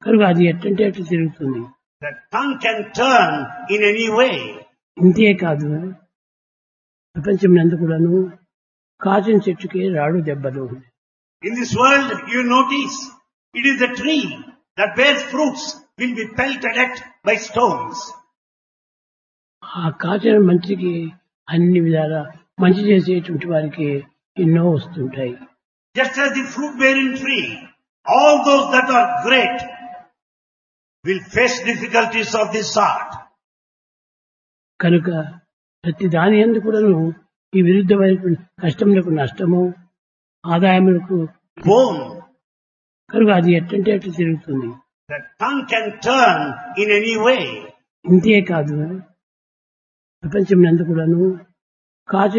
కనుక అది ఎట్టంటే అట్లా తిరుగుతుంది The tongue can turn in any way. ఇంతే కాదు ప్రపంచం కూడాను కాచిన చెట్టుకి రాడు దెబ్బలు ఉంది In this world, you notice, it is a tree that bears fruits will be pelted at by stones. ఆ కాచిన మంచికి అన్ని విధాల మంచి చేసేటువంటి వారికి ఎన్నో వస్తుంటాయి Just as the fruit bearing tree, all those that are great will face difficulties of this sort. కనుక ప్రతి దాని ఎందు కూడాను ఈ విరుద్ధమైన కష్టములకు నష్టము ఆదాయములకు Bone, కనుక అది ఎట్టంటే అట్లా తిరుగుతుంది the tongue can turn in any way. ఇంతే కాదు ప్రపంచం కూడాను కాచిన